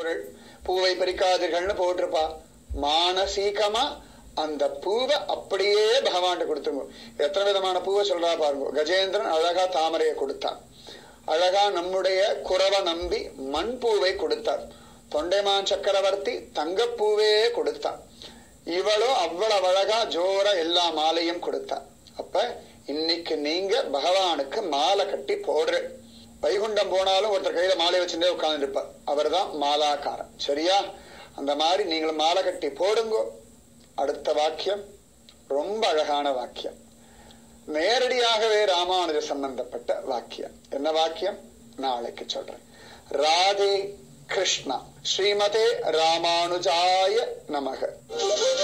போடுறள் பூவை பறிக்காதீர்கள்னு போட்டிருப்பா மானசீகமா அந்த பூவை அப்படியே பகவான்கிட்ட கொடுத்துருங்க எத்தனை விதமான பூவை சொல்றா பாருங்க கஜேந்திரன் அழகா தாமரையை கொடுத்தான் அழகா நம்முடைய குறவ நம்பி மண் பூவை கொடுத்தார் தொண்டைமான் சக்கரவர்த்தி தங்கப்பூவே கொடுத்தான் இவளோ அவ்வளவு அழகா ஜோர எல்லா மாலையும் கொடுத்தா அப்ப இன்னைக்கு நீங்க பகவானுக்கு மாலை கட்டி போடுற வைகுண்டம் போனாலும் ஒருத்தர் கையில மாலை வச்சுட்டே உட்கார்ந்து இருப்பார் அவர் தான் மாலாக்காரன் சரியா அந்த மாதிரி நீங்களும் மாலை கட்டி போடுங்கோ அடுத்த வாக்கியம் ரொம்ப அழகான வாக்கியம் நேரடியாகவே ராமானுஜ சம்பந்தப்பட்ட வாக்கியம் என்ன வாக்கியம் நாளைக்கு சொல்றேன் ராதே கிருஷ்ணா ஸ்ரீமதே ராமானுஜாய நமக